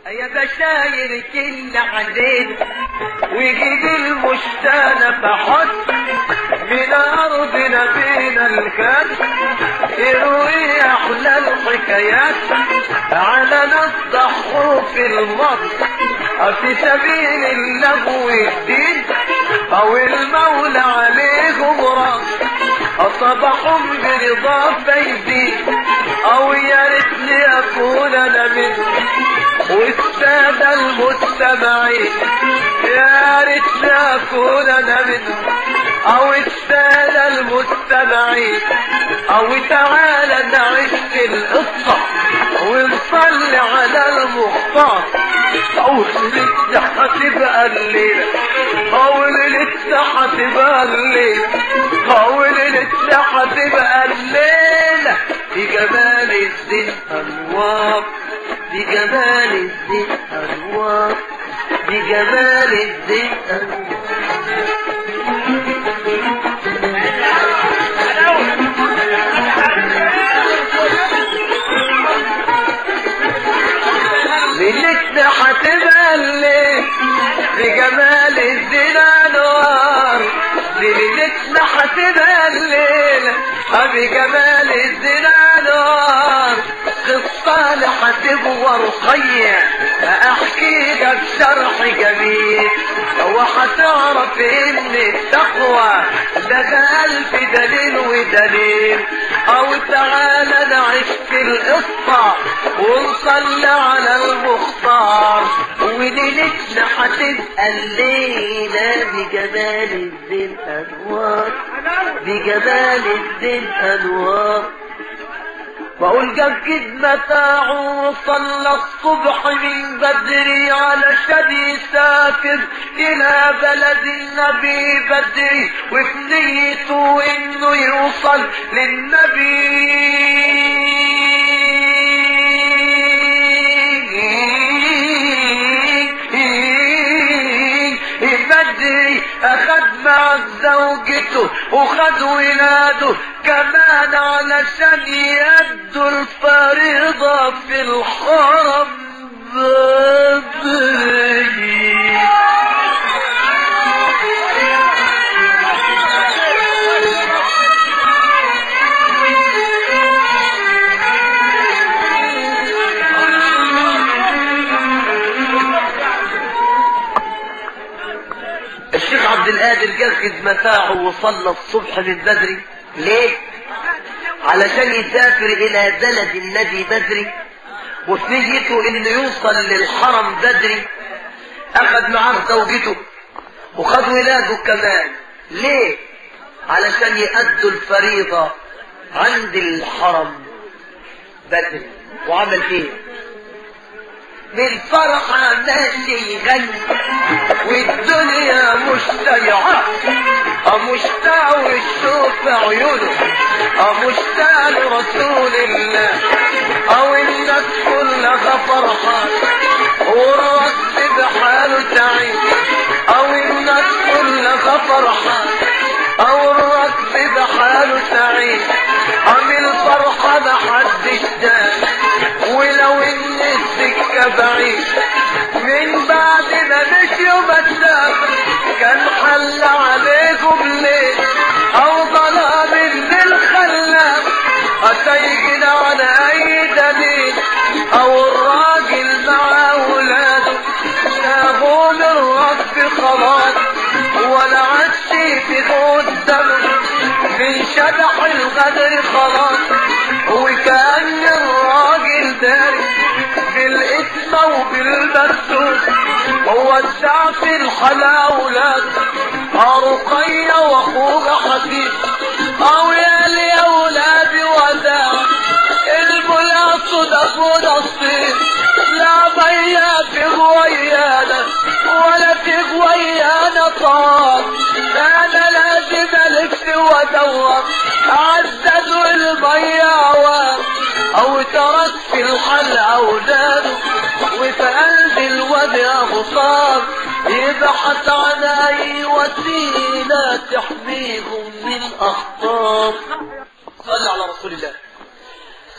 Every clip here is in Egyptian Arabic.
يا بشاير كل عديد ويجيب المشتانة فحط من أرض نبينا الكاد يروي أحلى الحكايات على ناس ضحوا في المصر في سبيل اللغو والدين أو المولى عليهم راس أصبحهم برضا فايزين أو يا ريتني أكون أنا منهم والسادة المستمعين يا ريتني أكون أنا منهم أو السادة المستمعين أو تعالى نعيش في القصة ونصلي على المختار أو ليلتنا هتبقى الليلة أو ليلتنا هتبقى الليلة أو ليلتنا هتبقى الليلة في جمال الدين أنوار في جمال الدين أنوار في جمال الدين أنوار ليلتنا هتبقى الليل بجمال الدين انوار ليلتنا هتبقى الليل بجمال الدين انوار قصة هتبقى رقية احكي لك شرح جميل وهتعرف ان التقوى ده الف دليل ودليل او تعالى نعيش في القصة ونصلي على المختار وليلتنا هتبقى الليلة بجمال الدين انوار بجمال الدين انوار بقول جدد متاعه وصلى الصبح من بدري علشان يسافر الى بلد النبي بدري وفي نيته انه يوصل للنبي بدري اخد مع زوجته وخد ولاده كمان علشان يأدوا الفريضة في الحرم بدري الشيخ عبد القادر جهز متاعه وصلى الصبح من بدري ليه علشان يسافر الى بلد النبي بدري وفي نيته انه يوصل للحرم بدري اخذ معاه زوجته وخد ولاده كمان ليه علشان يأدوا الفريضة عند الحرم بدري وعمل ايه بالفرحة ماشي يغني والدنيا مشتيعة مشتاق والشوف عيونه مشتاق لرسول الله او الناس كلها فرحان والرقص بحاله تعيش او الناس كلها فرحان او الرقص بحاله تعيش عامل فرحة محدش دان ولو ان السكة بعيد من بعد ما مشيوا مسافر كان حل عليكم ليه او ظلام الليل خلاف هتيجي على اي دليل او الراجل مع ولاده سابوا للرب خلاص ولا عدش في قدامه من شبح الغدر خلاص وكأن الراجل داري بالاسم وبالمرسوم هو السعف الحلاولات رقية واخوها حبيب او يا لي اولادي وداع الملا صدف ونصيب لا ميا تغويانا ولا تغويانا طار انا لازم الف وادور عدد المية عوام او ترك في الحل اولاده وفي قلب الوجه غصار يبحث عن اي وسيلة تحميهم من اخطار صلى على رسول الله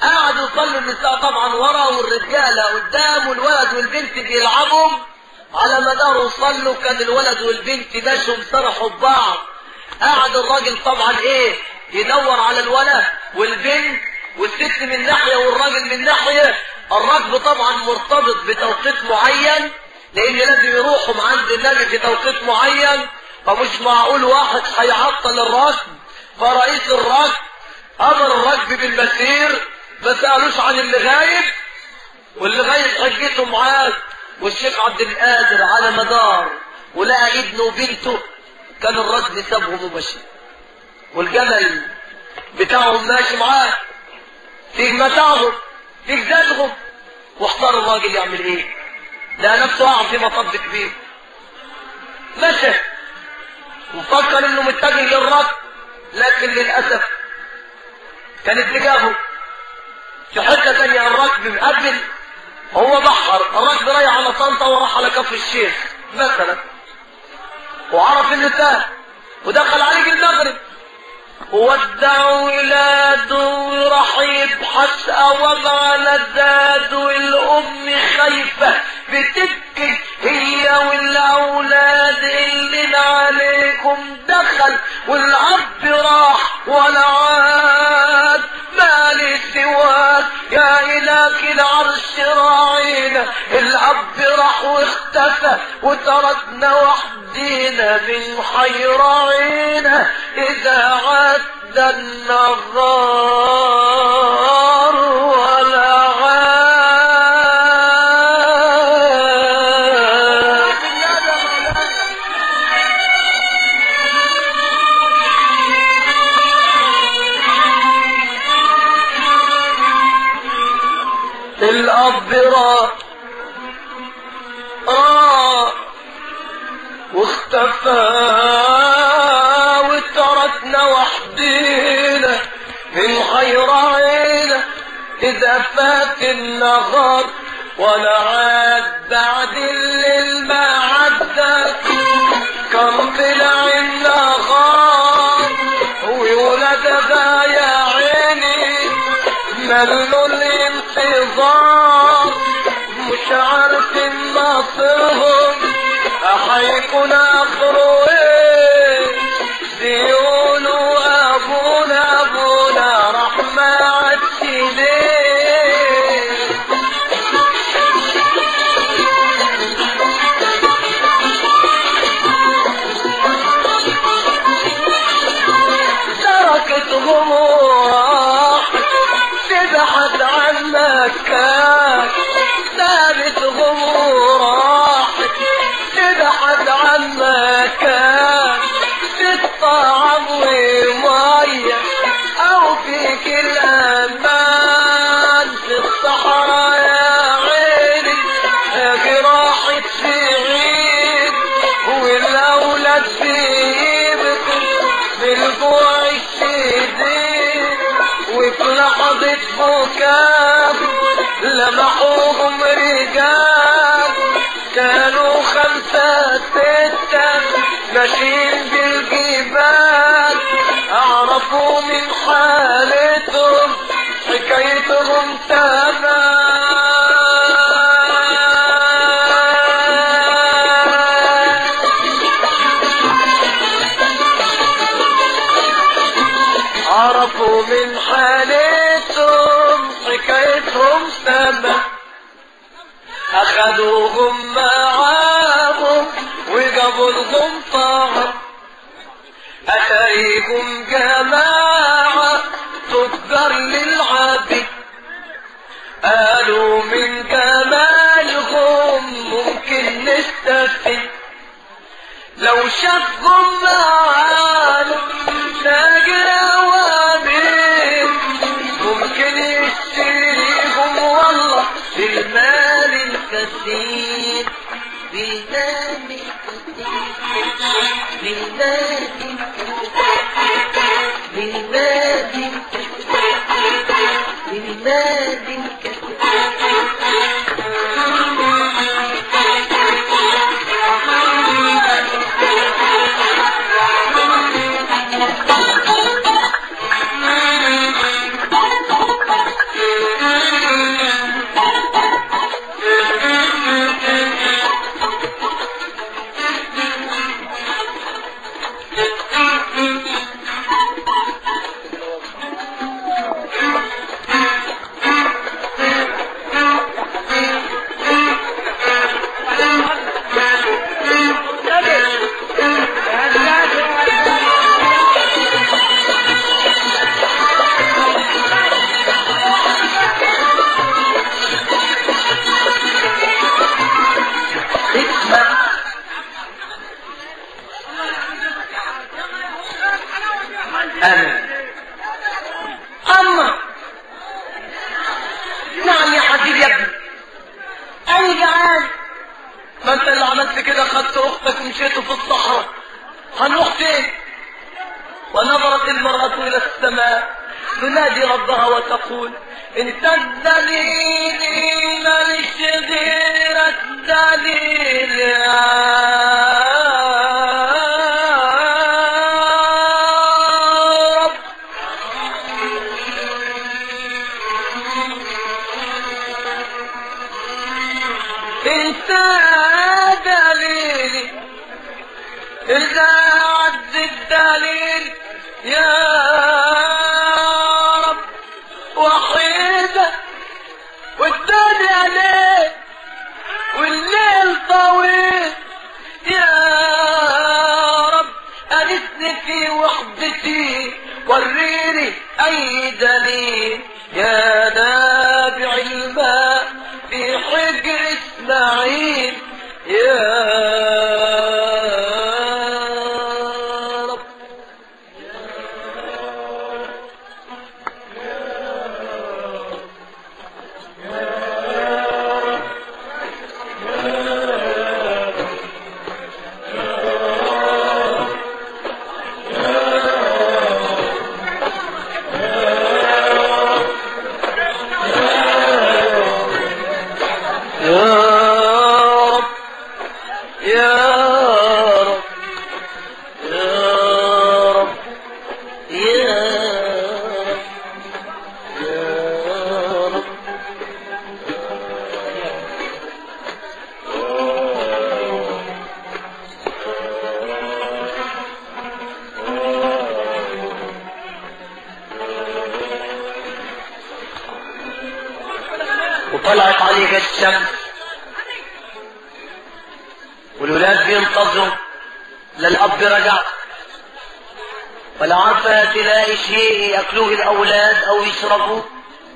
قعدوا يصلوا النساء طبعا ورا والرجاله قدام والولد والبنت بيلعبوا على مدار صلوا كان الولد والبنت ماشوا سرحوا ببعض قعد الراجل طبعا ايه يدور على الولد والبنت والست من ناحيه والراجل من ناحيه الركب طبعا مرتبط بتوقيت معين لان لازم يروحوا عند النبي في توقيت معين فمش معقول واحد هيعطل الركب فرئيس الركب امر الركب بالمسير ما سالوش عن اللي غايب واللي غايب حجته معاه والشيخ عبد القادر على مدار ولقى ابنه وبنته كان الركب سابهم ومشي والجمل بتاعهم ماشي معاه في متاعهم في زادهم واختار الراجل يعمل ايه لقى نفسه قاعد في مطب كبير مشى وفكر انه متجه للركب لكن للاسف كان اتجاهه في حته ثانيه الركب مقبل هو بحر الركب رايح على طنطا وراح على كفر الشيخ مثلا وعرف انه تاه ودخل عليه المغرب ودع ولاده وراح يبحث وضع لزاد والام خايفة بتبكي هي والاولاد اللي عليكم دخل والعب راح ولا عاد مالي سواك يا إله العرش راعينا الأب راح واختفى وتركنا وحدينا من حيرعينا إذا عد النهار ولا عاد الأب راح راح واختفى وتركنا وحدينا من حيرعينا إذا فات النهار ولا عاد بعد الليل ما عدى كم طلع النهار وولدها يا عيني ملوا الانتظار مش عارفين مصيرهم هيكون اخره ايه بيقولوا ابونا ابونا راح ما عادش ليه تركتهم وراح تبحث عن مكان ثابتهم وراح تبحث عن مكان في الطعام ومية أو فيك الأمان في الصحراء يا عيني جراحة في عيد والأولاد في إيدكم بالجوع الشديد وفي لحظة بكاء لمحوهم رجال كانوا خمسة ستة ماشيين بالجبال أعرفوا من حالتهم حكايتهم تمام عرفوا من حالتهم حكايتهم سما أخذوهم معاهم وجابوا لهم طعم أتاريهم جماعة تجار للعبد قالوا من جمالهم ممكن نستفيد لو شافهم معانا تاجر أوامر ممكن يشتريهم والله بالمال الكثير بالمال الكثير بالمال الكثير بالمال الكثير بالمال الكثير انت اللي عملت كده خدت اختك ومشيتوا في الصحراء هنروح فين ونظرت المرأة الى السماء تنادي ربها وتقول انت الدليل مالش غير الدليل يا رب انت دليلي اذا عد الدليل يا رب وحيدة والدنيا ليل والليل طويل يا رب أنسني في وحدتي وريني أي دليل يا نابع الماء في حجر إسماعيل يا رب يا رب يا رب يا رب يا رب يا رب وطلعت عليك الشمس والولاد بينتظروا للأب رجع ولا عارفة تلاقي شيء يأكلوه الأولاد أو يشربوه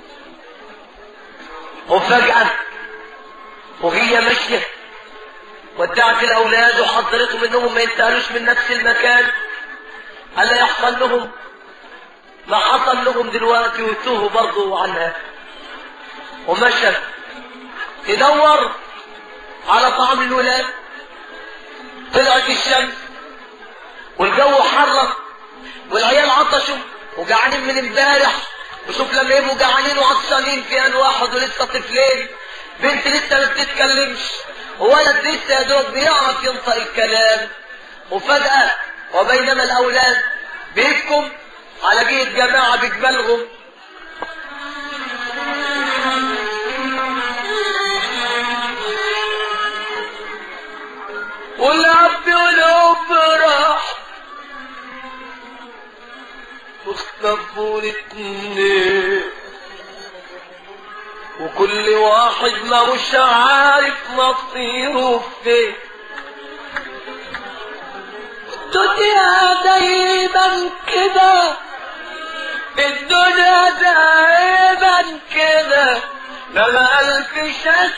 وفجأة وهي ماشية ودعت الأولاد وحضرتهم إنهم ما ينتقلوش من نفس المكان ألا يحصل لهم ما حصل لهم دلوقتي ويتوهوا برضه عنها ومشى تدور على طعام الولاد طلعت الشمس والجو حرر والعيال عطشوا وجعانين من امبارح وشوف لما يبقوا جعانين وعطشانين في ان واحد ولسه طفلين بنت لسه ما بتتكلمش وولد لسه يا دوب بيعرف ينطق الكلام وفجأة وبينما الأولاد بيبكوا على جهة جماعة بجمالهم والأب والأم راح واختفوا الاتنين وكل واحد ما مش عارف مصيره فين الدنيا دايما كده الدنيا دايما كده لما ألف شك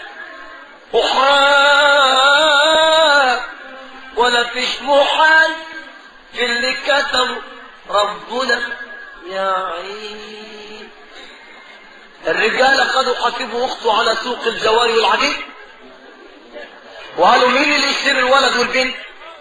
وحال ولا فيش محال في اللي كتب ربنا يا عين الرجال خدوا حسيب واخته على سوق الجواري والعجيب وقالوا مين اللي يشتري الولد والبنت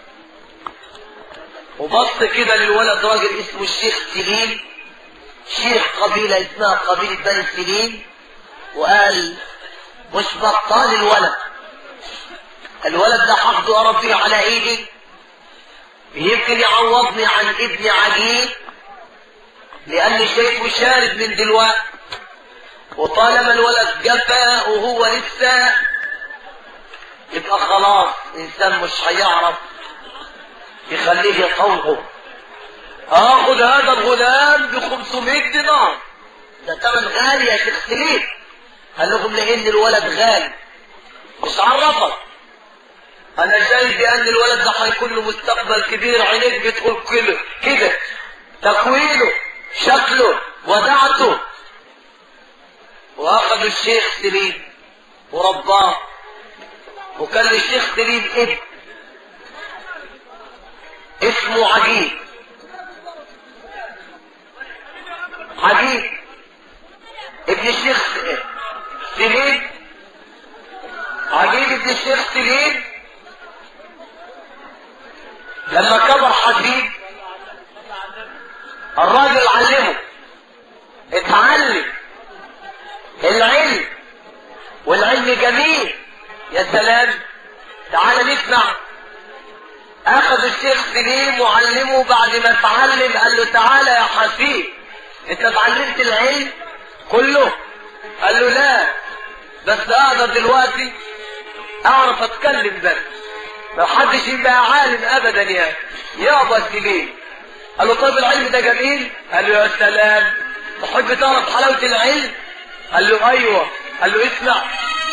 وبص كده للولد راجل اسمه الشيخ سليم شيخ قبيلة اسمها قبيلة بني سليم وقال مش بطال الولد الولد ده حفظه اربيه على ايدي يمكن يعوضني عن ابن عجيب لاني شايفه شارد من دلوقتي وطالما الولد جفا وهو لسه يبقى خلاص انسان مش هيعرف يخليه يطوعه اخذ هذا الغلام ب 500 دينار ده ثمن غالي يا شيخ سليم قال لهم لان الولد غالي مش عرفك انا شايف بان الولد ده هيكون له مستقبل كبير عينيك بتقول كده كده تكوينه شكله ودعته واخذوا الشيخ سليم ورباه وكان للشيخ سليم ابن اسمه عجيب عجيب ابن الشيخ سليم عجيب ابن الشيخ سليم لما كبر حبيب الراجل علمه اتعلم العلم والعلم جميل يا سلام تعال نسمع اخذ الشيخ سليم وعلمه بعد ما اتعلم قال له تعالى يا حفيد انت اتعلمت العلم كله قال له لا بس اقدر دلوقتي اعرف اتكلم بس ما حدش يبقى عالم ابدا يعني يابا سليم قال له طيب العلم ده جميل قال له يا سلام تحب تعرف حلاوة العلم قال له ايوه قال له اسمع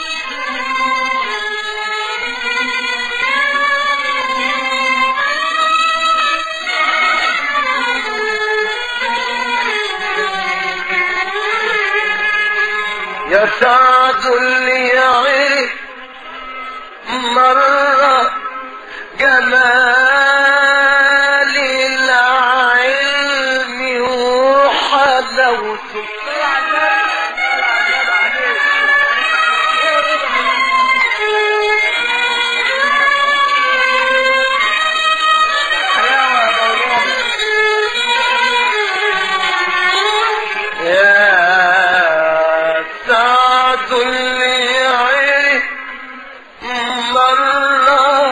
يا سعد اللي يعرف مرة جمال العلم وحلاوته يا سعد اللي عرف مرة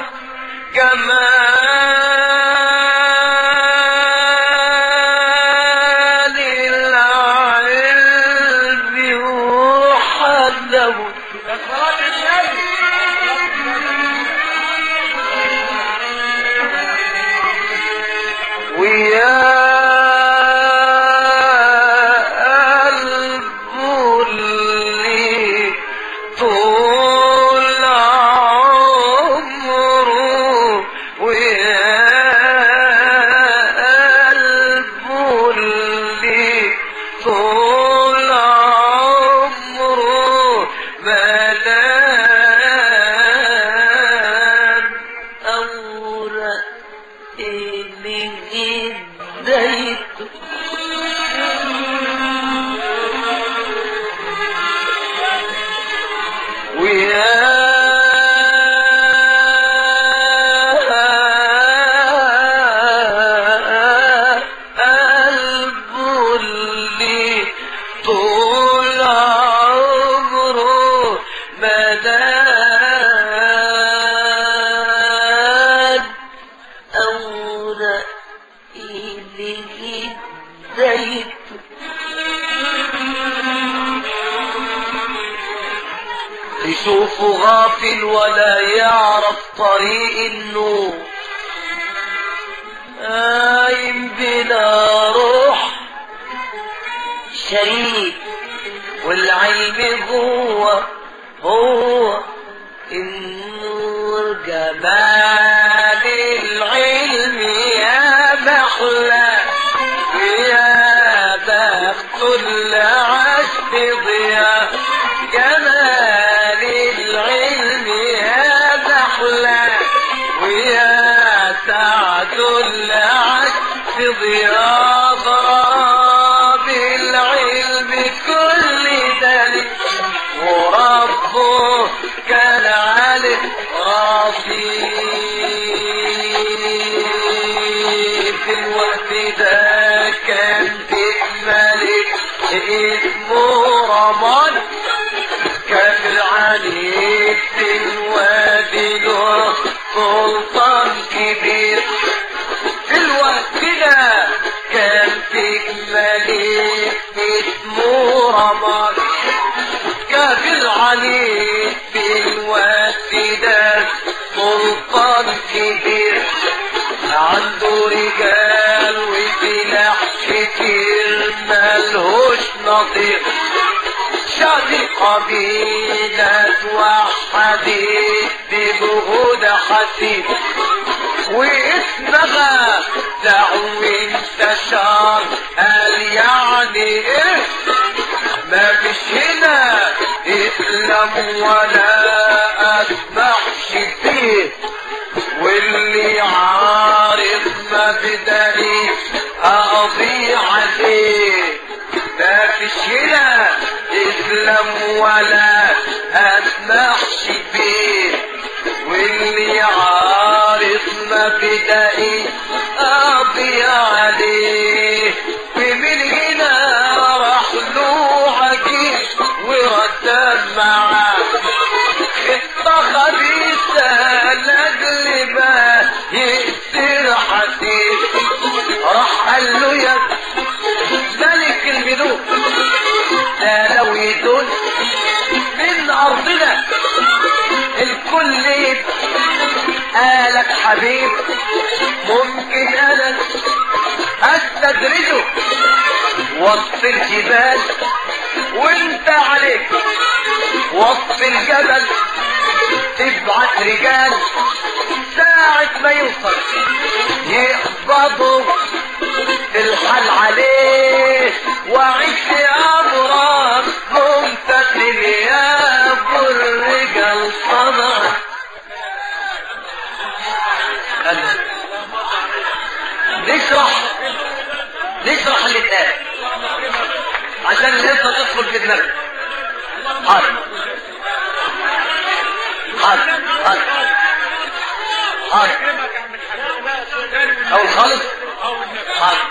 جمال العلم وحلاوته ويا قلب اللي طول عمره ويا قلب اللي طول عمره ملان أورق اللي اديته ويا قلب اللي طول عمره مدان أورق اللي اديته يشوفه غافل ولا يعرف طريق النور قايم بلا روح شريك والعلم هو هو النور جمال العلم يا محلى يا بخت اللي عاش في ضياء جمال العلم يا محلى ويا سعد اللي عاش في ضياء ضراب العلم كل دليل وربه كان عليه راضي في الوقت ده كان في ملك اسمه رمان كان العنيد في الوادي له سلطان كبير في الوقت ده كان في ملك اسمه رمان كان العنيد في الوقت ده سلطان كبير عنده رجال وسلاح كتير ملهوش نظير شادي قبيلة وحديد بجهود حسيب واسمها دعو انتشار قال يعني ايه ما فيش هنا اسلام ولا اسمحش فيه واللي عارف مبدئي اقضي عليه ما فيش هنا اسلام ولا اسمحش فيه واللي عارف فدائي اقضي عليه ومن هنا راح له عجيب ورتب معاه خطة خبيثة لاجل ما يقتل حسيب راح قال له يا ملك الملوك ده لو يدل من ارضنا الكل يبقى قالك حبيب ممكن انا استدرجه وسط الجبال وانت عليك وسط الجبل تبعت رجال ساعة ما يوصل يقبضوا الحل عليه وعيش امرك ممتثل يا ابو الرجال صدر نشرح نشرح اللي اتقال عشان القصه تدخل في دماغك حاضر حاضر حاضر حاضر اول خالص حاضر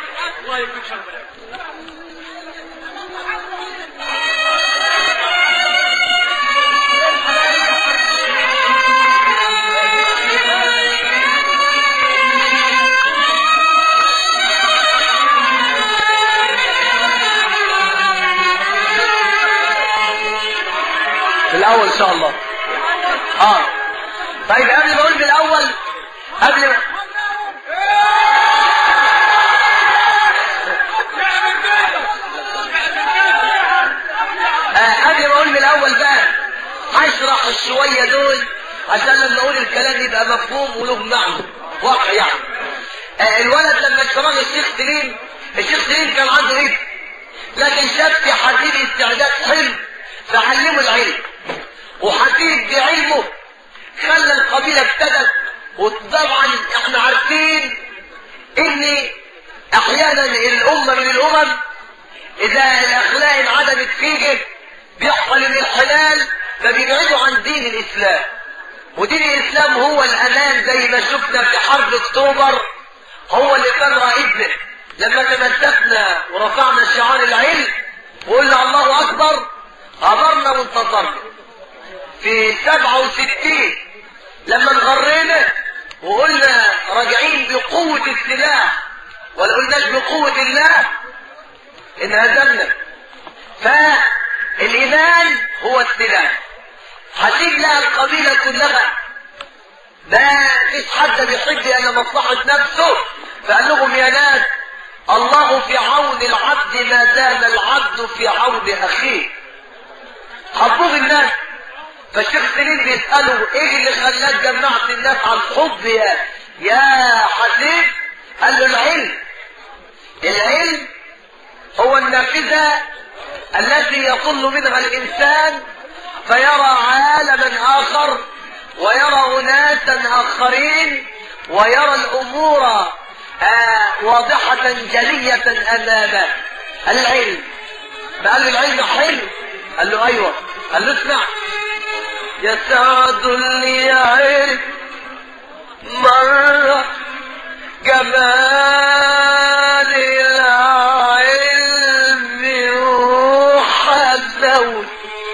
في الاول ان شاء الله اه طيب قبل ما اقول بالاول قبل ما آه قبل ما اقول بالاول بقى هشرح الشويه دول عشان لما اقول الكلام يبقى مفهوم وله معنى واقع يعني آه الولد لما اشتراه الشيخ سليم الشيخ سليم كان عنده ايه لكن شاف في حديد استعداد حلم فعلمه العلم وحديد بعلمه خلى القبيله ابتدت وطبعا احنا عارفين ان احيانا الامه من الامم اذا الاخلاق انعدمت فيه بيحصل الانحلال فبيبعدوا عن دين الاسلام ودين الاسلام هو الامان زي ما شفنا في حرب اكتوبر هو اللي كان رائدنا لما تمسكنا ورفعنا شعار العلم وقلنا الله اكبر عبرنا وانتصرنا في 67 لما انغرينا وقلنا راجعين بقوة السلاح ولا قلناش بقوة الله انهزمنا فالإيمان هو السلاح هتيجي لها القبيلة كلها ما فيش حد بيحب الا مصلحة نفسه فقال لهم يا ناس الله في عون العبد ما دام العبد في عون اخيه حبوه الناس فالشيخ سليم بيسأله ايه اللي خلاك جمعت الناس عن حب يا يا حسيب قال له العلم العلم هو النافذة التي يطل منها الإنسان فيرى عالما آخر ويرى أناسا آخرين ويرى الأمور آه واضحة جلية أمامه العلم فقال له العلم حلو قال له أيوة قال له اسمع يسعد اللي يعرف مرة جمال العلم وحلاوته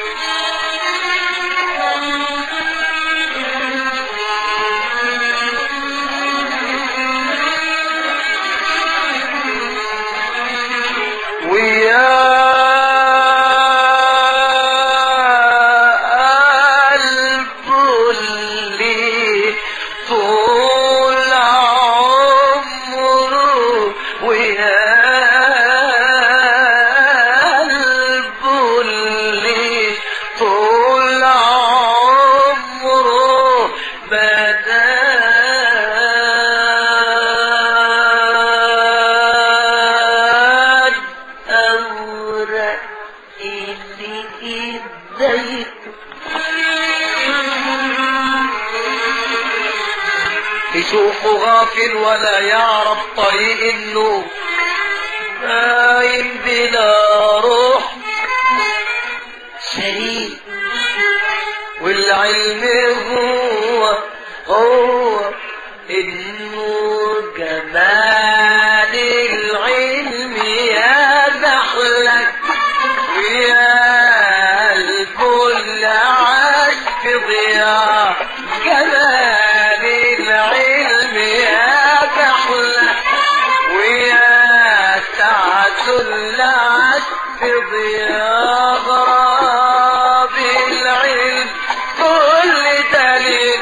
ويا قلب اللي طول عمره ويا قلب اللي طول عمره بدأ أورق اللي إيديته يشوفه غافل ولا يعرف طريق النور نايم بلا روح شريك والعلم هو هو النور حافظ يا غراب العلم كل دليل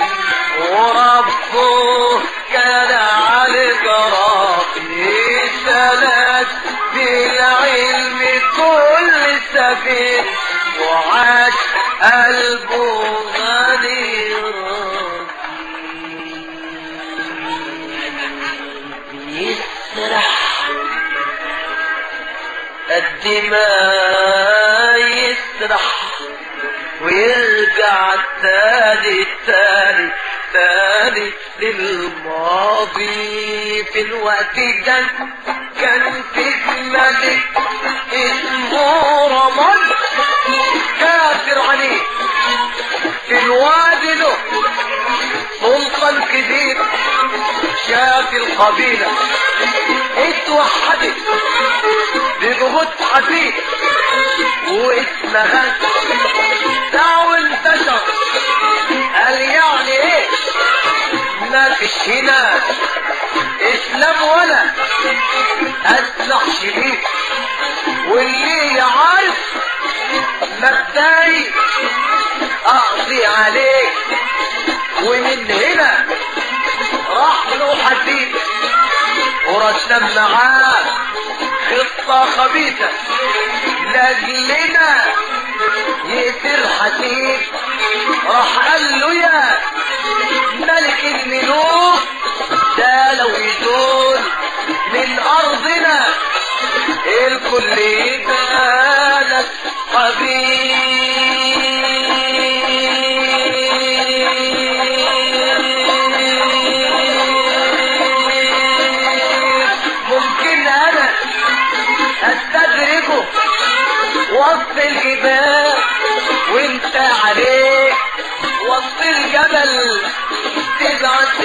وربه كان على القراب سلك بالعلم كل سبيل وعاش قلبه غني يسرح قد ما يسرح ويرجع تاني تاني تاني للماضي في الوقت ده كان في ملك اسمه رمض كافر عليه في الوادي له سلطان كبير شاف القبيلة اتوحدت بجهود حديد واسمها دعوا انتشر قال يعني ايه ما فيش هنا اسلام ولا اسلح شديد واللي يعرف مبدئي اقضي عليه ومن هنا راح له حديد ورسم معاه خطة خبيثة لاجلنا يقتل حديد راح قال له يا ملك الملوك ده لو يزول من ارضنا الكل يبقى لك قبيل ممكن انا استدركه وسط الجبال وانت عليك وسط الجبل تبعت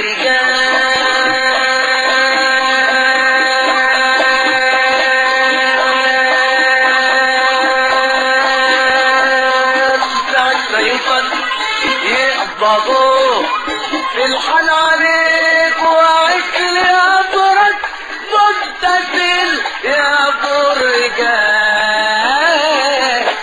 رجال ساعة ما يوصل يقبضوه في الحال عليك وعكل يا برك متصل يا برجال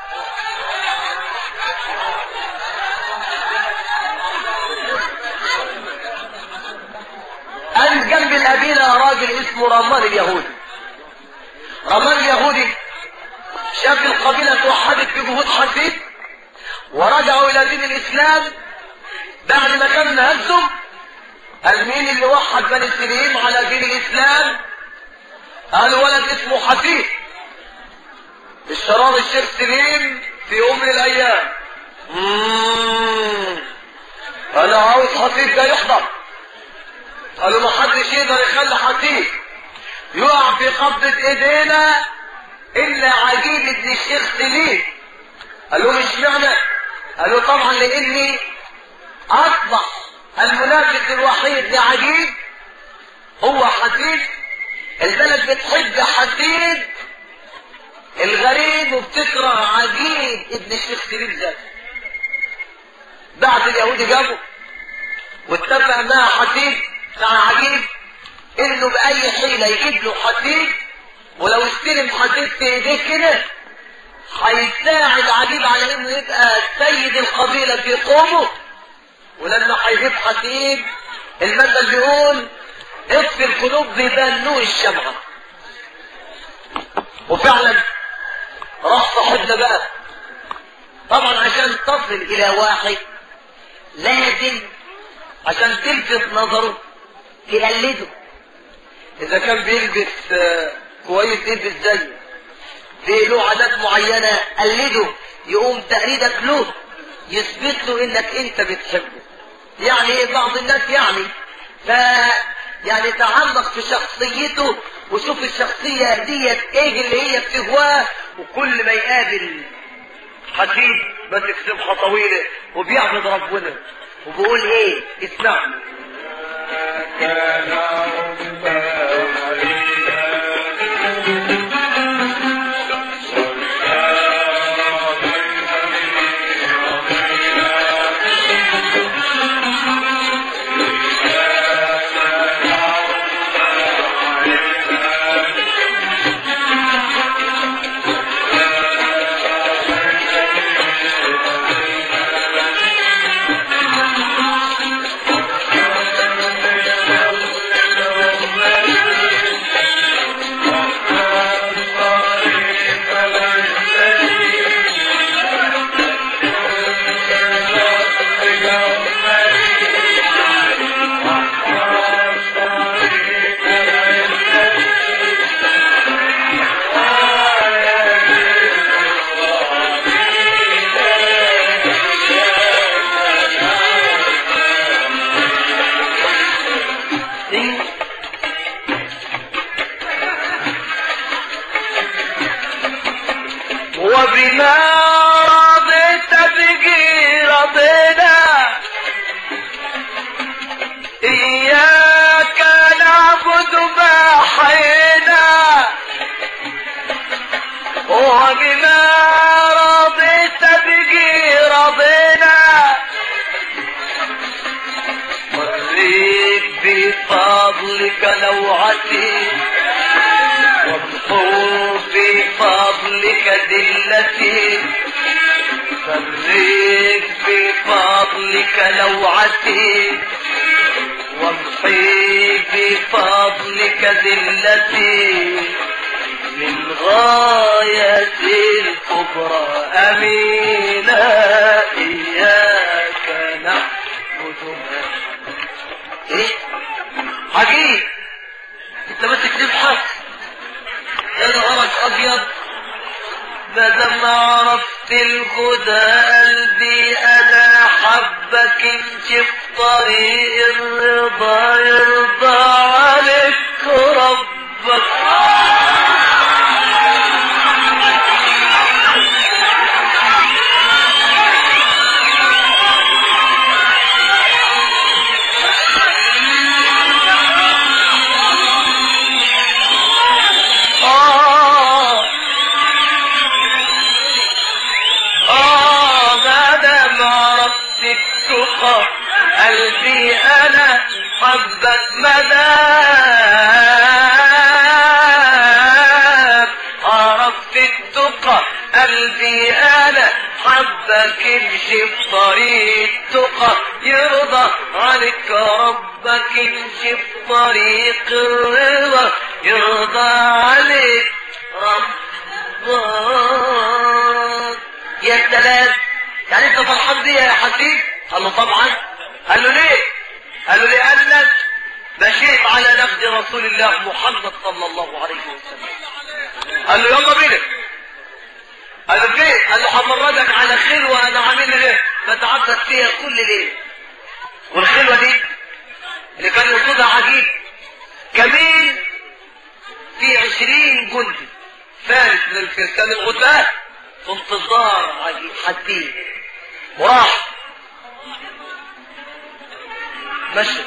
قال جنب القبيلة راجل اسمه رمان اليهودي رمان اليهودي شاف القبيلة توحدت بجهود حديد ورجعوا إلى دين الإسلام بعد ما كان هزم قال مين اللي وحد بني سليم على دين الإسلام قال ولد اسمه حفيد الشرار الشيخ سليم في يوم من الأيام مم. أنا عاوز حفيد ده يحضر قالوا ما حدش يقدر يخلي حفيد يقع في قبضة ايدينا الا عجيب ابن الشيخ سليم قالوا مش معنى قالوا طبعا لاني اصبح المنافس الوحيد لعجيب هو حديد البلد بتحب حديد الغريب وبتكره عجيب ابن الشيخ سليم ذاته بعد اليهودي جابه واتفق مع حديد مع عجيب انه باي حيلة يجيب له حديد ولو استلم حديد في ايديه كده هيساعد عجيب على انه يبقى سيد القبيلة في قومه ولما هيجيب حديد المثل بيقول اطفي القلوب ببنوء الشمعة وفعلا راح صاحبنا بقى طبعا عشان تصل الى واحد لازم عشان تلفت نظره تقلده اذا كان بيلبس آه، كويس البس زيه في له عادات معينة قلده يقوم تقليدك له يثبت له انك انت بتحبه يعني ايه بعض الناس يعني ف يعني تعمق في شخصيته وشوف الشخصية ديت ايه اللي هي بتهواه وكل ما يقابل حديد ماسك سمحة طويلة وبيعبد ربنا وبيقول ايه اسمع إياك نعبد ما حينا وبما رضيت به رضينا وريك بفضلك نوعتي وامحو بفضلك ذلتي فريك بفضلك لوعتي وامحي بفضلك ذلتي للغاية الكبرى أمينا إياك نعبد إيه؟ عجيب أنت ماسك تبحث يا نهارك أبيض ما دام عرفت الهدى قلبي انا حبك امشي في طريق الرضا يرضى عليك ربك آه آه ما دام عرفت التقى قلبي أنا حبك مدام عرفت التقى قلبي أنا حبك امشي في طريق التقى يرضى عليك ربك امشي في طريق الرضا يرضى عليك ربك يا سلام يعني انت فرحان بيها يا حسين قال له طبعا قال له ليه قال له لانك مشيت على نهج رسول الله محمد صلى الله عليه وسلم قال له يلا بينا قال له ليه قال له همرضك على خلوه انا عاملها ليه بتعبد فيها كل ليله والخلوه دي اللي كان يقصدها عجيب كمين في عشرين جندي فارس من الفرسان الغثاء في انتظار عجيب حديد وراح مشي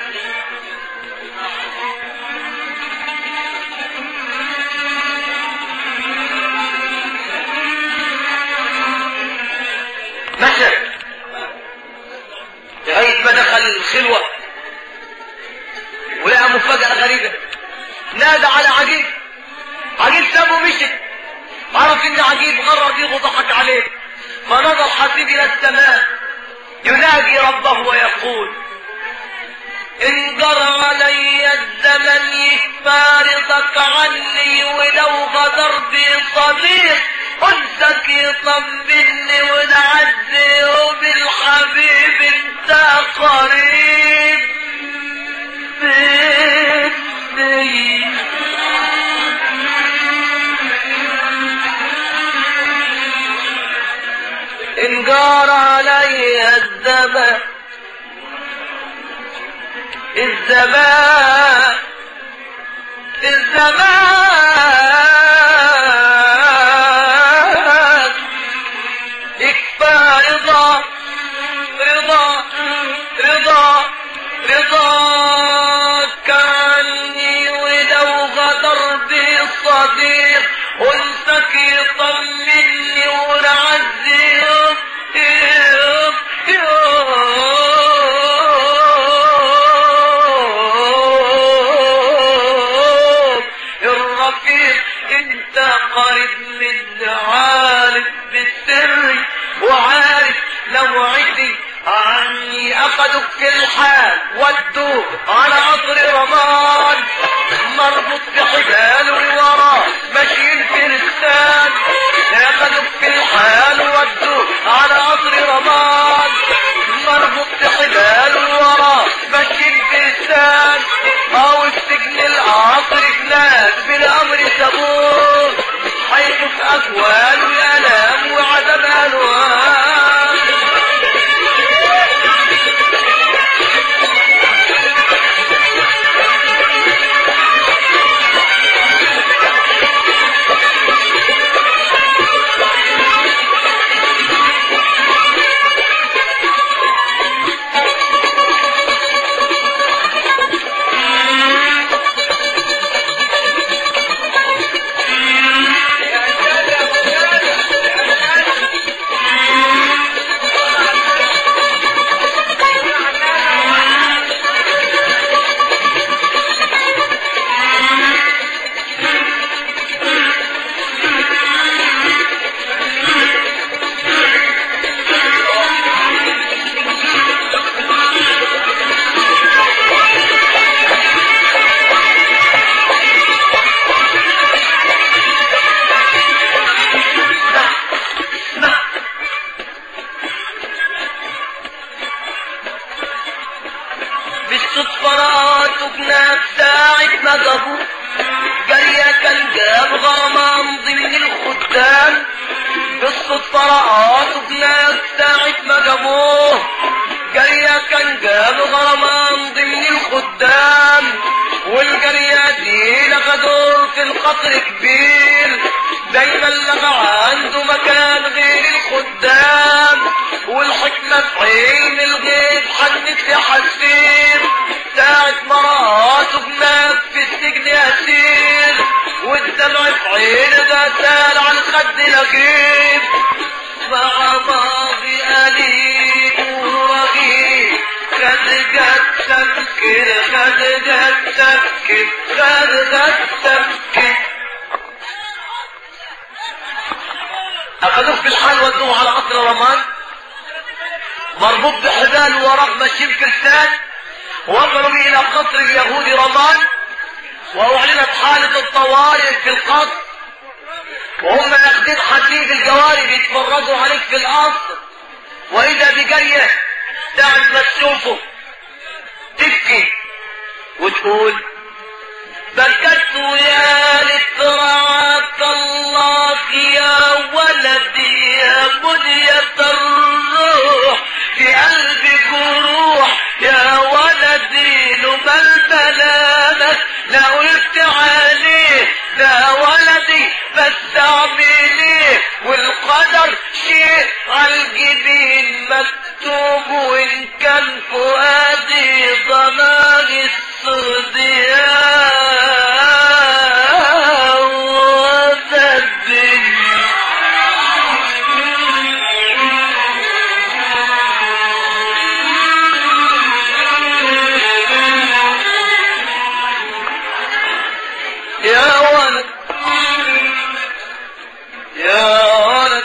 مشى لغاية ما دخل الخلوة ولقى مفاجأة غريبة نادى على عجيب عجيب سابه ومشي عرف ان عجيب غرر بيه وضحك عليه فنظر حسيب الى السماء ينادي ربه ويقول ان جرى علي الزمن يفارقك عني ولو غدر بي صديق انسك يطمني ونعزي بالحبيب انت قريب مني إن جار علي الزمان الزمان الزمان اكفى رضا رضا رضا رضاك عني ولو غدر بي صديق انسك يطمني ونعزي الرفيق انت قريب من عارف بالسر وعارف نوعتي عني اخدك في الحال ودوه على قطر رمضان مربوط بحباله لوراه ماشيين في لسان اخدك في الحال ودوه على قطر رمضان مربوط بحباله لوراه ماشيين في لسان او السجن العصر ناس بالامر سابوه هيشوف اكوان والام وعذاب الوان بالصدفة رأتك ساعة ما جابوه جريا كان جاب غرمان ضمن الخدام بالصدفة رأتك ساعة ما جابوه جريا كان جاب غرمان ضمن الخدام والجريا دي لقى دور في القطر كبير دايما لقى عنده مكان غير الخدام والحكمة في علم الغيب حدث يا حسين ساعة مراته بنام في السجن أسير والدمع في عينه ده سال على الخد لغيب مع ماضي أليم ورغيب خد جد تفكير خد جد تفكير خد جد تفكير أخذوه في الحال ودوه على قصر رمان مربوط بحبال وراه ماشيين كرسان وصلوا به إلى قصر اليهودي رمان وأعلنت حالة الطوارئ في القصر وهم ياخدين حديد الجواري بيتفرجوا عليك في القصر وإذا بجرية ساعة ما تشوفه تبكي وتقول بكت يا لترعة الله يا ولدي يا بنية الروح في قلبي جروح يا ولدي لما الملامة لا قلت عليه لا ولدي بس اعمليه والقدر شيء عالجبين مكتوب وان كان فؤادي ضمان الصديان وسدني يا ولد يا ولد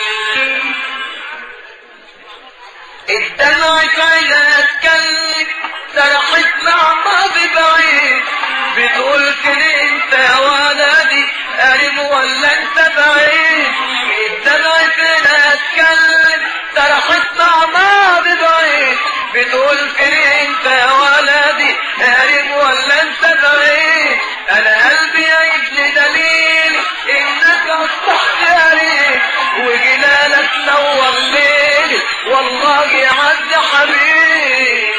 الدمع كان اتكلم سرحت مع ماضي بعيد بتقول كده انت يا ولدي قريب ولا انت بعيد الدمع كان اتكلم سرحت مع ماضي بعيد بتقول كده انت يا ولدي قريب ولا انت بعيد انا قلبي عيد لي دليل انك اصبحت قريب وجلالك نور ليلي والله يا عبد حبيب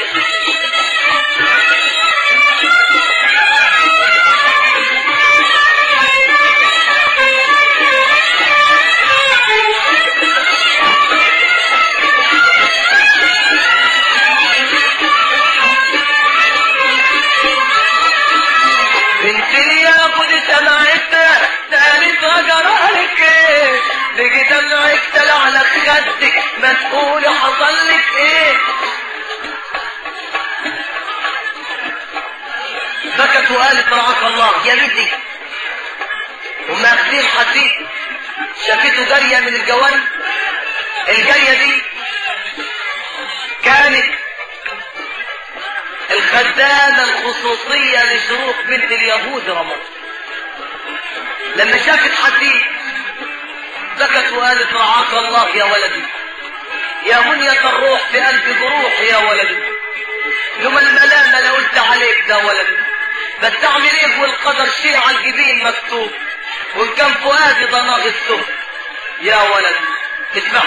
بنت الياقوت سمعتها ثالث جرالك ايه لقيت دمعك طلع على خدك ما تقولي حصل لك ايه بكت وقالت رعاك الله يا بنتي وما اخذين حسيت شافته جارية من الجواري الجارية دي كانت الخدامة الخصوصية لشروق بنت اليهود رمضان لما شافت حسين بكت وقالت رعاك الله يا ولدي يا منية الروح في قلب جروح يا ولدي يوم الملامة لو قلت عليك ده ولدي بس اعمل ايه والقدر شيء على الجبين مكتوب وان كان فؤادي ضناغ السوق يا ولدي اسمع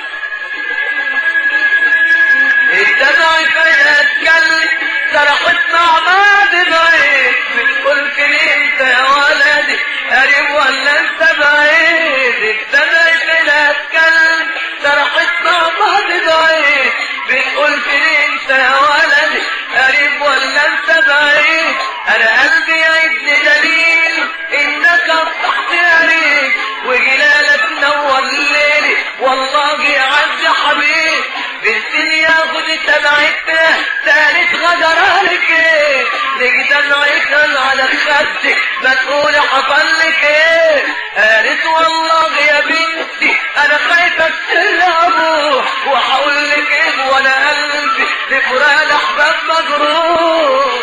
الدمع كان اتكلم سرحت مع بعض بعيد بتقول لي انت يا ولدي قريب ولا انت بعيد الدمع كان اتكلم سرحت مع بعض بعيد بتقول لي انت يا ولدي قريب ولا انت بعيد انا قلبي عيدني دليل انك اصبحت قريب وجلالك نور ليلي والله يا عز حبيب بنتي ياخد سمعتها تالت غدرالك ايه لك دمعك على خدك ما تقولي حصل لك ايه قالت والله يا بنتي انا خايفة تسر ابوه وهقول لك ايه وانا قلبي لفران احباب مجروح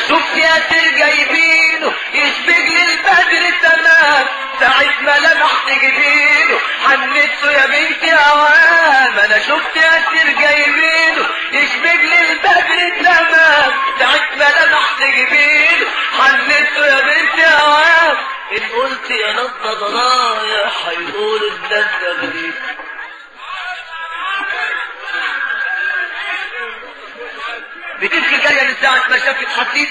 شفت ياسر جايبينه يشبك للبدر تمام ساعة ما لمحت جبينه حنيته يا بنتي اوام انا شفت ياسر جايبينه يشبك للبدر تمام ساعة ما لمحت جبينه حنيته يا بنتي اوام ان قلت يا نضة ضنايا هيقولوا الناس ده غريب بتبكي الجارية من ساعة ما شافت حفيد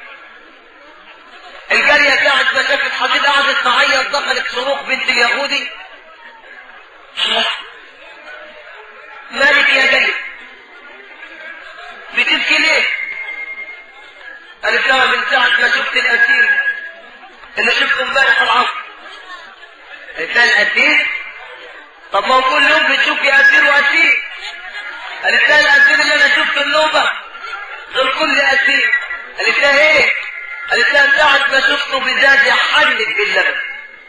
الجارية ساعة ما شافت حفيد قعدت تعيط دخلت صاروخ بنت اليهودي مالك يا جارية بتبكي ليه؟ قالت لها من ساعة ما شفت الأسير اللي شفته امبارح العصر قالت لها الأسير؟ طب ما هو كل يوم بتشوفي أسير وأسير قالت لها الأسير اللي أنا شفته النوبة غير كل أسير قالت لها ايه قالت لها ساعة ما شفته بزاد يحنك باللبن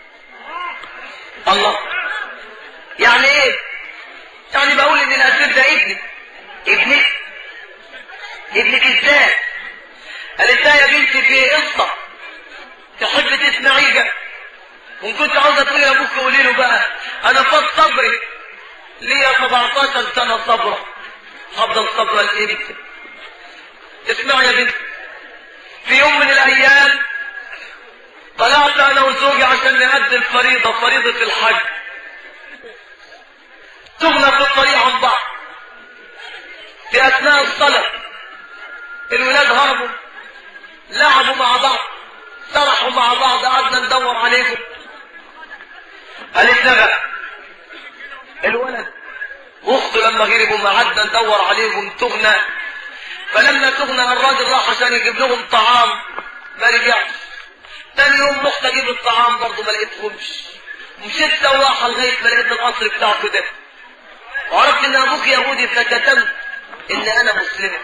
الله يعني ايه يعني بقول ان الأسير ده ابني ابنك ابنك ازاي قالت لها يا بنتي في قصة تحب تسمعيها وان كنت عاوزة تقولي لابوك قولي له بقى انا فاض صبري ليا 17 سنة صبرة هفضل صبرة لامتى اسمع يا بنت في يوم من الايام طلعت انا وزوجي عشان نأدي الفريضة فريضة الحج تغنى في الطريق عن بعض في اثناء الصلاة الولاد هربوا لعبوا مع بعض سرحوا مع بعض قعدنا ندور عليهم قالت لها الولد واخته لما هربوا ما قعدنا ندور عليهم تغنى فلما تغنى الراجل راح عشان يجيب لهم طعام ما رجعش تاني يوم اختي اجيب الطعام برضه ما لقيتهمش مشيت سواحه لغايه ما لقيت القصر بتاعته ده وعرفت ان ابوك يهودي فكتمت ان انا مسلمه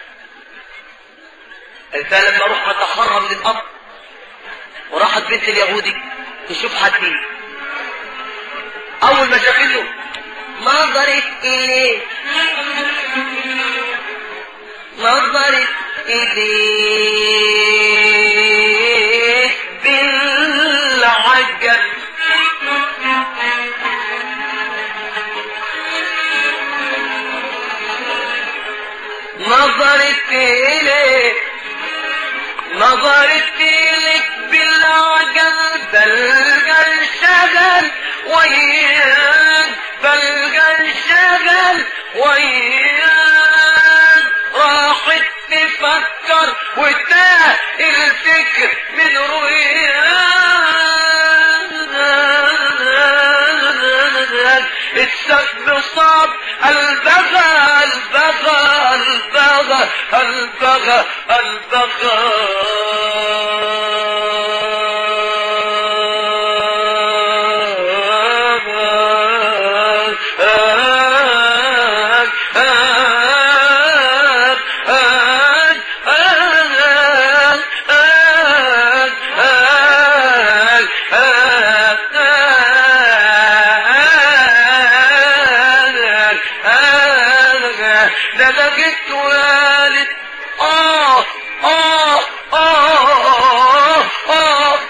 قلت لما اروح اتحرر من الامر وراحت بنت اليهودي تشوف حد اول ما شافته نظرت اليه نظرت إليه بالعجب نظرت إليه نظرت إليك بالعجب بلغ الشغل وياك بلغ الشغل وياك راحت تفكر وتاه الفكر من رؤياك السب صاب البغى البغى البغى البغى ده لقيت والد آه آه آه آه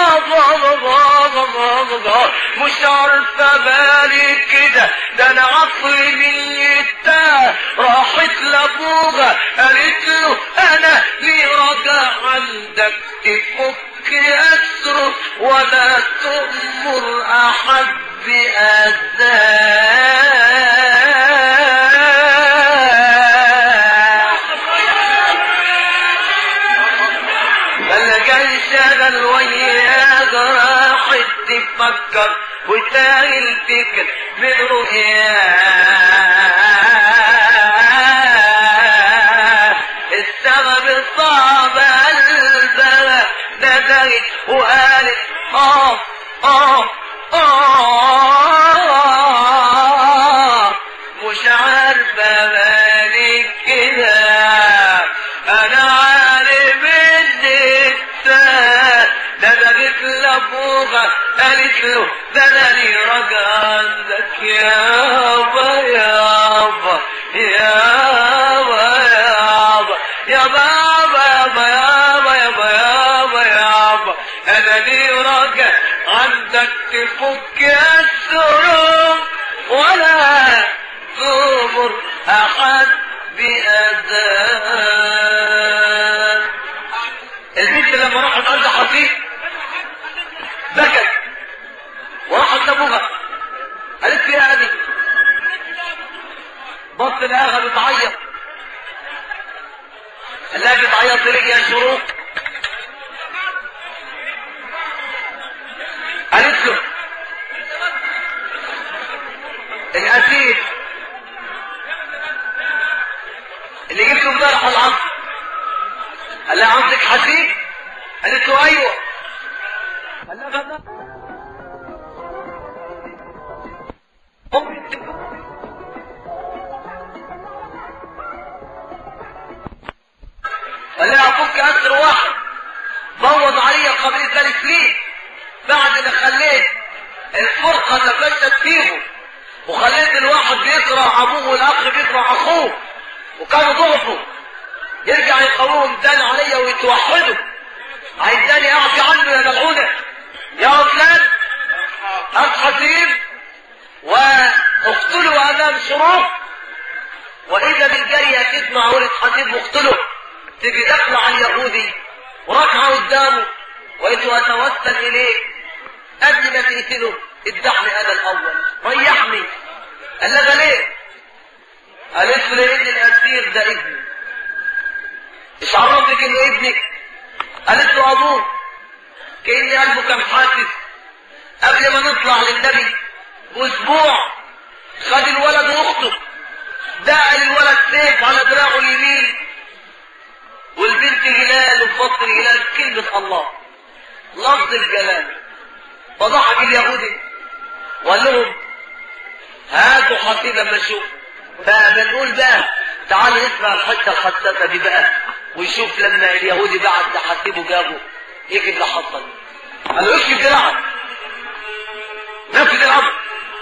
آه مش عارفة بالي كده ده انا عقلي مني التاه راحت لابوها قالت له انا لي رجع عندك تفك اسره ولا تأمر احد بأذاه بل شغل وياك راحت تفكر وتاهي الفكر من رؤياه السبب الصعب قلبها ندرت وقالت اه اه اه مش عارفة مالك كده انا عارف ان انت ده انا جيت لابوها قالت له ده انا لي رجع عندك يابا يابا يابا يابا يا بابا يابا يابا يابا انا ليه راجع عندك تفك السرور ولا تؤمر احد باذان البنت لما راحت عند حفيظ بكت وراحت لابوها قالت لي يا ابي بص لقاها بتعيط قال لها بتعيط ليه يا شروق قالت له الاسير اللي جبته امبارح العصر قال لها عندك حسيب قالت له ايوه قال لها غدا قال لها افك اسر واحد بوض علي قبل ذلك ليه بعد ما خليت الفرقه تفشت فيهم وخليت الواحد بيكره ابوه والاخ بيكره اخوه وكانوا ضعفوا يرجع يقومهم تاني عليا ويتوحدوا عايزاني اعفي عنه يا ملعونه يا فلان اصحى واقتلوا امام شروق واذا بالجاريه تسمع ولد حسيب مقتله تيجي داخله على اليهودي وراكعه قدامه وانت اتوسل اليك قبل ما تقتله اذبحني انا الاول ريحني قال لها ليه قالت له لان الاسير ده ابني مش عرفك انه ابنك قالت له ابوه كان قلبه كان حاسس قبل ما نطلع للنبي باسبوع خد الولد واخته دقل الولد سيف على دراعه اليمين والبنت هلال وفصل هلال كلمة الله لفظ الجلال فضحك اليهودي وقال لهم هاتوا حصيدة ما نشوف فبنقول بقى تعالوا نسمع الحته الحساسه دي بقى ويشوف لما اليهودي بعد حسيبه جابه يجي اللي حصل قال له اكشف دراعك نفذ الامر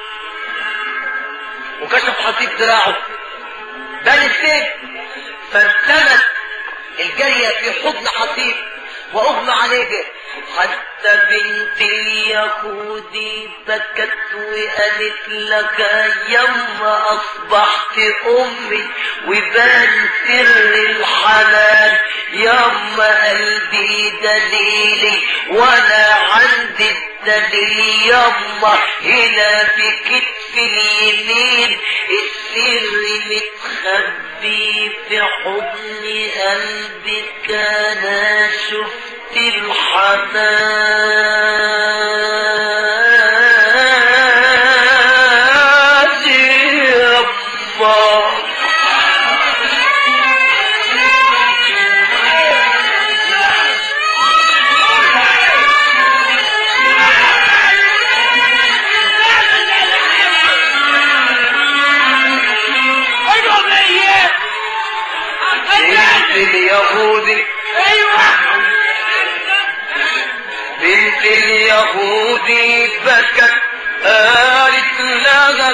وكشف حسيب دراعه بني السيف فانتمت الجارية في حضن حسيب واغمى عليه حتى بنت اليهودي بكت وقالت لك يما اصبحت امي وبان سر الحنان يما قلبي دليلي وانا عندي الدليل يما هنا في كتف اليمين السر متخبي في حضن قلبك انا شفت الحنان يما بنت اليهودي بنت اليهودي بكت قالت لها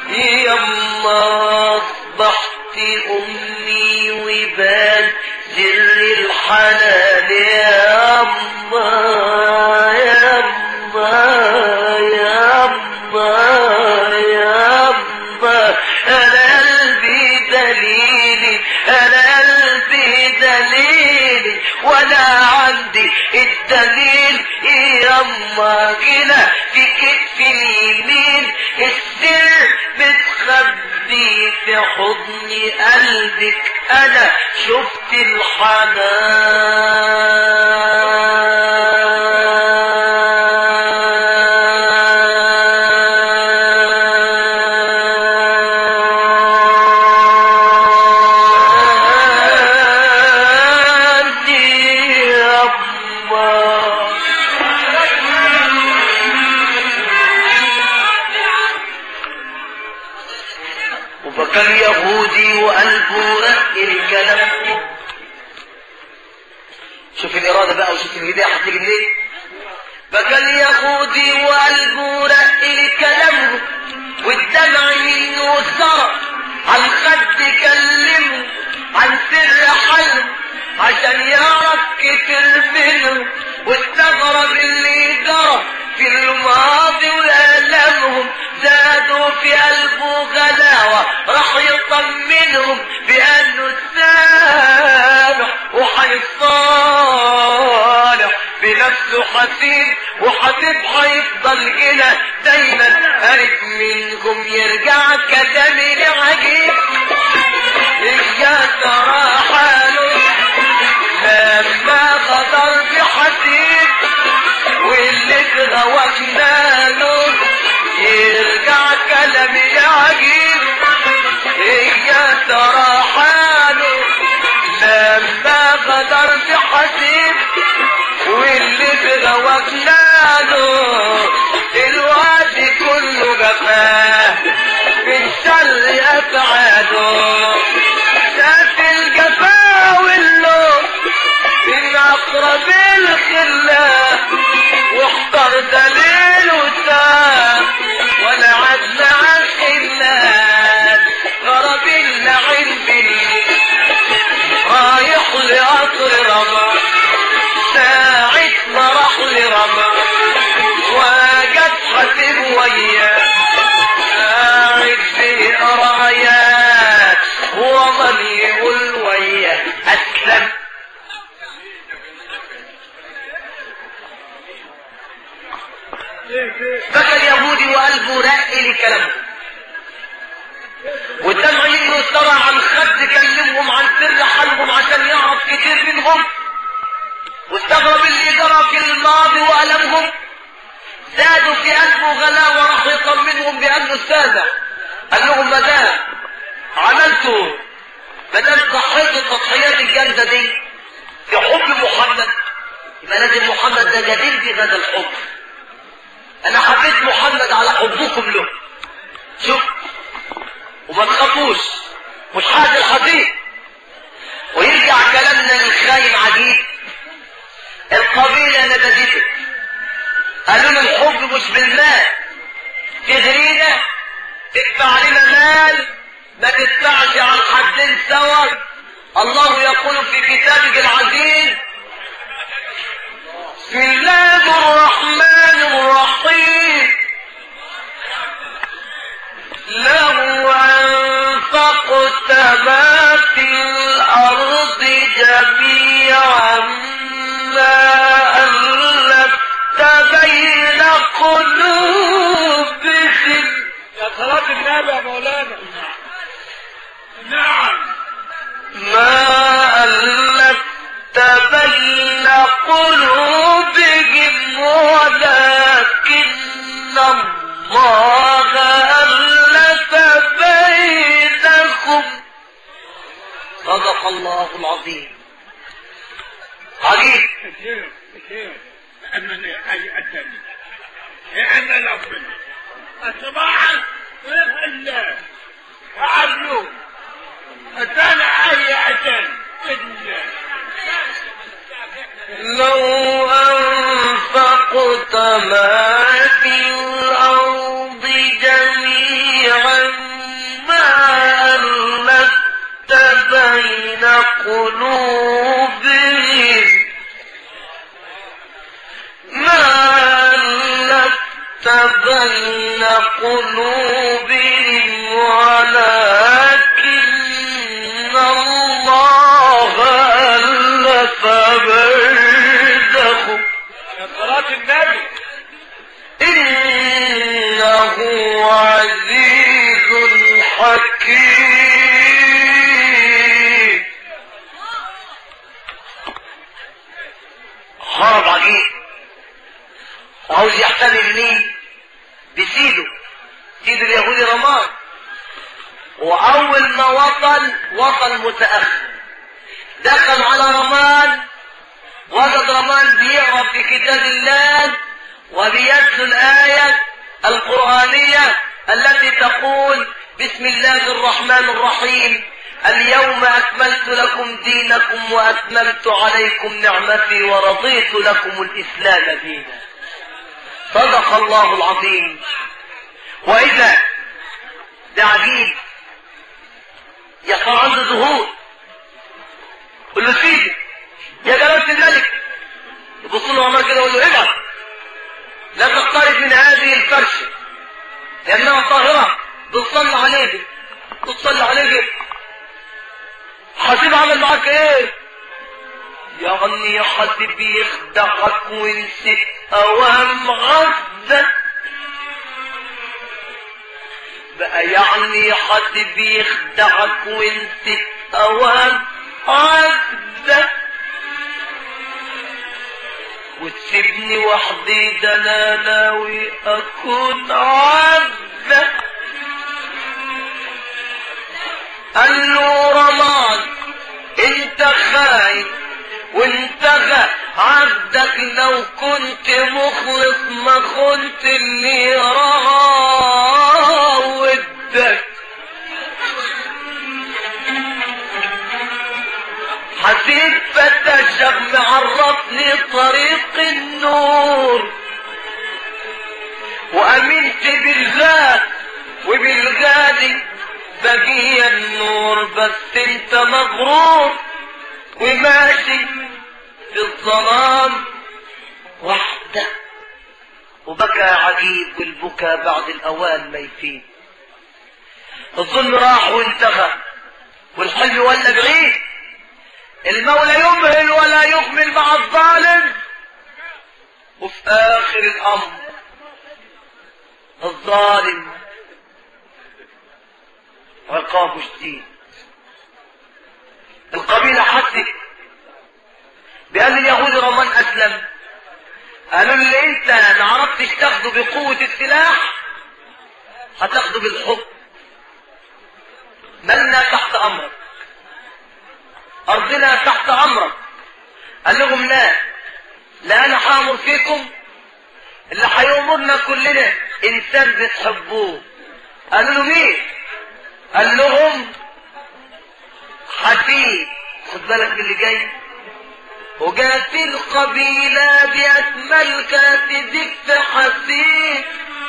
يما اصبحت امي وبان سر الحنان يما يما يما يما انا قلبي دليلي انا قلبي دليلي وانا عندي الدليل يما كده في كتف اليمين السر متخبي في حضن قلبك انا شفت الحنان يما وبكى اليهودي وقلبه رق الكلام شوف الإرادة بقى وشوف الهداية هتيجي منين بكى اليهودي وقلبه رق الكلام والدمع منه سرى عن خد كلمه عن سر حلم عشان يعرف كتر منه واستغرب اللي جرى في الماضي وألمهم زادوا في قلبه غلاوة راح يطمنهم بأنه السامح وحيصالح بنفسه حسيب وحسيب حيفضل هنا دايما قريب منكم يرجع كلامي لعجيب يا ترى حاله لما غدر بحسيب واللي اتغوت ماله يرجع كلامي عجيب يا ترى حاله لما غدر بحسيب واللي اتغوت ماله الوقت كله جفاه من شر افعاله شاف الجفا واللوم من اقرب الخلاف واحضر دليل وسام ولا عاد مع الخلاف غرب اللعين بلي رايح لقطر رمى ساعة ما راح لرمى وجد حسب وياه قاعد في قرايات وظل يقول وياه اسلم بكى اليهودي وقلبه رق لكلامه والدمع منه استرى عن خد كلمهم عن سر حالهم عشان يعرف كتير منهم واستغرب اللي جرى في الماضي وألمهم زادوا في قلبه غلاوة راح يطمنهم بأنه السادة قال لهم ما دام عملتوا ما دام صحيتوا التضحيات الجامدة دي في حب محمد يبقى لازم محمد ده جدير بهذا الحب انا حبيت محمد على حبكم له شوف وما تخافوش مش حاجة الحديث ويرجع كلامنا للخاين عجيب القبيلة نبذته قالوا له الحب مش بالمال تغرينا تدفع لنا مال ما تدفعش عن حدين سوا الله يقول في كتابه العزيز بسم الله الرحمن الرحيم لو أنفقت ما في الأرض جميعا ما ألفت بين قلوبهم يا صلاة النبي يا مولانا نعم ما ألفت بين قلوبهم ولكن الله ألف بينكم صدق الله العظيم عجيب كثير كثير أمن أي أتني أنا ربنا أصبحت ويبقى الله وعبلو أتانا أي أتن لو أنفقت ما في الأرض جميعا ما ألفت بين قلوبهم ما ألفت بين قلوبهم ولكن الله ألف بينهم يا صلاة النبي إنه عزيز حكيم هرب عجيب وعاوز يحتمل مين بسيده سيد اليهودي رمان واول ما وصل وصل متاخر دخل على رمان وجد رمان بيقرا في كتاب الله وبيتلو الآية القرآنية التي تقول بسم الله الرحمن الرحيم اليوم أكملت لكم دينكم وأتممت عليكم نعمتي ورضيت لكم الإسلام دينا صدق الله العظيم وإذا ده عجيب يقع عنده ظهور قل له سيدي يا جلالة الملك بص له عمال كده يقول له ابعد لا تقترب من هذه الفرشه لانها طاهره بتصلي عليك بتصلي عليك حسيب عمل معاك ايه يعني حسيب يخدعك ونسيت اوام غزة بقى يعني حسيب يخدعك ونسيت اوام غزة وتسيبني وحدي ده انا ناوي اكون عبدك قال له رمان انت خاين وانت غا عبدك لو كنت مخلص ما كنت اللي راودك حسيت فتى شاب معرفني طريق النور وامنت بالله وبالغالي بقي النور بس انت مغرور وماشي في الظلام وحدك وبكى عجيب والبكى بعد الاوان ما يفيد الظلم راح وانتهى والحلم ولا بعيد المولى يمهل ولا يهمل مع الظالم وفي اخر الامر الظالم عقابه شديد القبيلة حست بأن اليهود رمان أسلم قالوا اللي انت ما عرفتش تاخده بقوة السلاح هتاخده بالحب مالنا تحت أمرك أرضنا تحت أمرك قال لهم لا لا أنا هامر فيكم اللي هيأمرنا كلنا إنسان بتحبوه قالوا له مين؟ قال لهم حفيد خد بالك من اللي جاي وجات القبيلة بأكمل كاتدك في حسين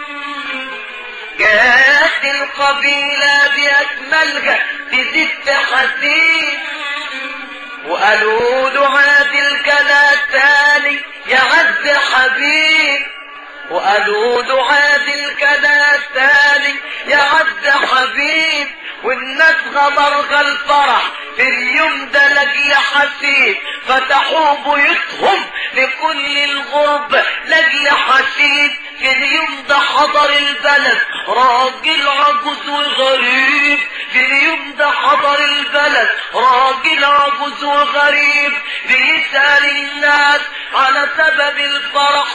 جات القبيلة بأكملها تزيد حسين وقالوا له عادل كلا تاني يا عز حبيب وقالوا له عادل كلا تاني يا عز حبيب والناس غمرغ الفرح في اليوم ده لاجل حسيب فتحوا بيوتهم لكل الغرب لاجل حسيب في اليوم ده حضر البلد راجل عجوز وغريب في اليوم ده حضر البلد راجل عجوز وغريب بيسأل الناس على سبب الفرح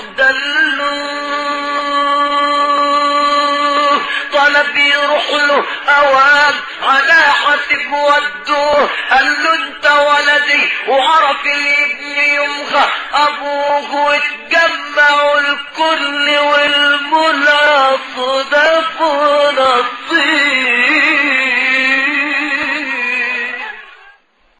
دلوه طلب يروح له اوام على حسب ودوه قال له انت ولدي وعرف الابن يمغى ابوه واتجمعوا الكل